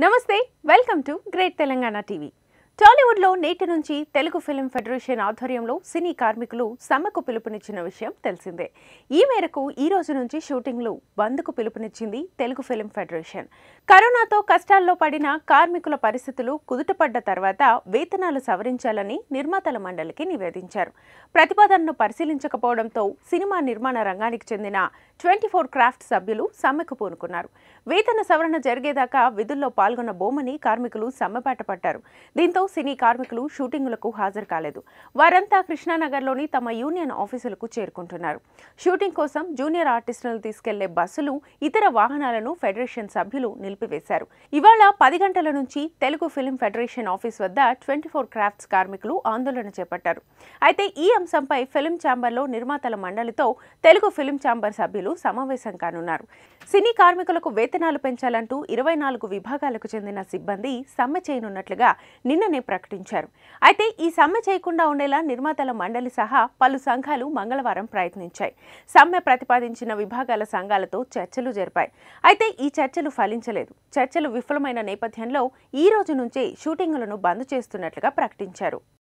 నమస్తే welcome to great Telangana TV టాలీవుడ్లో నేటి నుంచి తెలుగు ఫిల్మ్ ఫెడరేషన్ ఆధ్వర్యంలో సినీ కార్మికులు సమ్మెకు పిలుపునిచ్చిన విషయం తెలిసిందే ఈ మేరకు ఈ రోజు నుంచి షూటింగ్లు బంద్కు పిలుపునిచ్చింది తెలుగు ఫిల్మ్ ఫెడరేషన్ కరోనాతో కష్టాల్లో పడిన కార్మికుల పరిస్థితులు కుదుటపడ్డ తర్వాత వేతనాలు సవరించాలని నిర్మాతల మండలికి నివేదించారు ప్రతిపాదనను పరిశీలించకపోవడంతో సినిమా నిర్మాణ రంగానికి చెందిన ట్వంటీ ఫోర్ క్రాఫ్ట్ సభ్యులు సమ్మెకు పూనుకున్నారు వేతన సవరణ జరిగేదాకా విధుల్లో పాల్గొన్న బొమ్మని కార్మికులు సమ్మెబాట పట్టారు దీంతో సినీ కార్మికులు షూటింగులకు హాజరు కాలేదు వారంతా కృష్ణానగర్లోని తమ యూనియన్ ఆఫీసులకు చేరుకుంటున్నారు షూటింగ్ కోసం జూనియర్ ఆర్టిస్టులను తీసుకెళ్లే బస్సులు ఇతర వాహనాలను ఫెడరేషన్ సభ్యులు నిలిపివేశారు ఇవాళ పది గంటల నుంచి తెలుగు ఫిల్మ్ ఫెడరేషన్ ఆఫీస్ వద్ద ట్వంటీ ఫోర్ క్రాఫ్ట్స్ కార్మికులు ఆందోళన చేపట్టారు అయితే ఈ అంశంపై ఫిల్మ్ ఛాంబర్లో నిర్మాతల మండలితో తెలుగు ఫిల్మ్ ఛాంబర్ సభ్యులు సమావేశం కానున్నారు సినీ కార్మికులకు వేతనాలు పెంచాలంటూ ఇరవై నాలుగు విభాగాలకు చెందిన సిబ్బంది సమ్మె చేయనున్నట్లుగా నిన్ననే ప్రకటించారు అయితే ఈ సమ్మె చేయకుండా ఉండేలా నిర్మాతల మండలి సహా పలు సంఘాలు మంగళవారం ప్రయత్నించాయి సమ్మె ప్రతిపాదించిన విభాగాల సంఘాలతో చర్చలు జరిపాయి అయితే ఈ చర్చలు ఫలించలేదు చర్చలు విఫలమైన నేపథ్యంలో ఈ రోజు నుంచే షూటింగులను బంద్ చేస్తున్నట్లుగా ప్రకటించారు